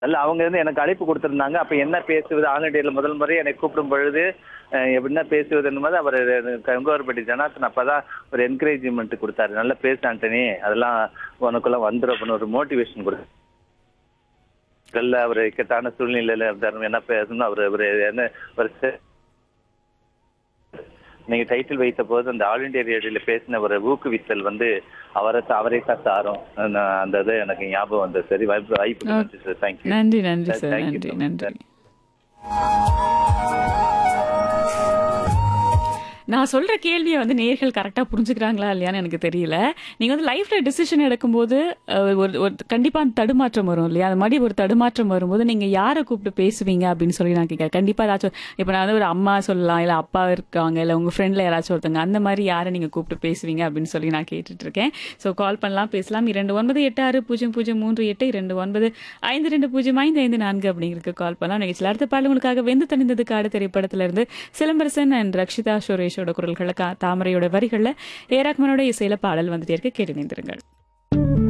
அல்ல அவங்க வந்து எனக்கு அழைப்பு கொடுத்திருந்தாங்க அப்ப என்ன பேசுவது ஆல் இண்டியால முதல் முறை என்னை கூப்பிடும் பொழுது அஹ், என்ன பேசுவது என்பது அவர் கங்கோர்பட்டி ஜனார்த்தன் அப்பதான் ஒரு என்கரேஜ்மெண்ட் கொடுத்தாரு நல்லா பேசு ஆண்டனி அதெல்லாம் உனக்குள்ள வந்துடும் அப்படின்னு ஒரு மோட்டிவேஷன் கொடுத்தாரு நல்ல அவர் இக்கட்டான சூழ்நிலையில இருந்தாரு என்ன பேசணும் அவர் ஒரு என்ன ஒரு செ- நீங்க டைட்டில் வைத்த போது அந்த ஆல் இண்டியா ரேடியோல பேசின ஒரு ஊக்குவித்தல் வந்து அவரை அவரை தான் சாரும் அந்த- அந்த இது எனக்கு ஞாபகம் வந்தது சரி வாய்ப்பு வாய்ப்பு நன்றி சார் தேங்க்யூ நன்றி நன்றி Sir, சார் thank you நன்றி so much, நன்றி sir. நான் சொல்ற கேள்வியை வந்து நேர்கள் கரெக்டாக புரிஞ்சுக்கிறாங்களா இல்லையான்னு எனக்கு தெரியல நீங்க வந்து லைஃப்ல டிசிஷன் எடுக்கும்போது அஹ், ஒரு ஒரு கண்டிப்பா அந்த தடுமாற்றம் வரும் இல்லையா அது மாதிரி ஒரு தடுமாற்றம் வரும்போது நீங்க யாரை கூப்பிட்டு பேசுவீங்க அப்படின்னு சொல்லி நான் கேட்கறேன் கண்டிப்பா ஏதாச்சும் இப்போ நான் வந்து ஒரு அம்மா சொல்லலாம் இல்ல அப்பா இருக்காங்க இல்ல உங்க ஃப்ரெண்ட்ல யாராச்சும் ஒருத்தங்க அந்த மாதிரி யாரை நீங்க கூப்பிட்டு பேசுவீங்க அப்படின்னு சொல்லி நான் கேட்டுட்டு இருக்கேன் ஸோ கால் பண்ணலாம் பேசலாம் இரண்டு ஒன்பது எட்டு ஆறு பூஜ்ஜியம் பூஜ்ஜியம் மூன்று எட்டு இரண்டு ஒன்பது ஐந்து ரெண்டு பூஜ்ஜியம் ஐந்து ஐந்து நான்கு அப்படிங்கிறதுக்கு கால் பண்ணலாம் நிகழ்ச்சியில் அடுத்த பாடல் உங்களுக்காக வெந்து தணிந்தது காடு திரைப்படத்துல இருந்து சிலம்பரசன் அண்ட் ரக்ஷிதா சுரேஷோட குரல்களை கா- தாமரையோட வரிகளில் ஏராக்மனோட இசையில பாடல் வந்துட்டே இருக்கு கேட்டு நினைந்திருங்கள்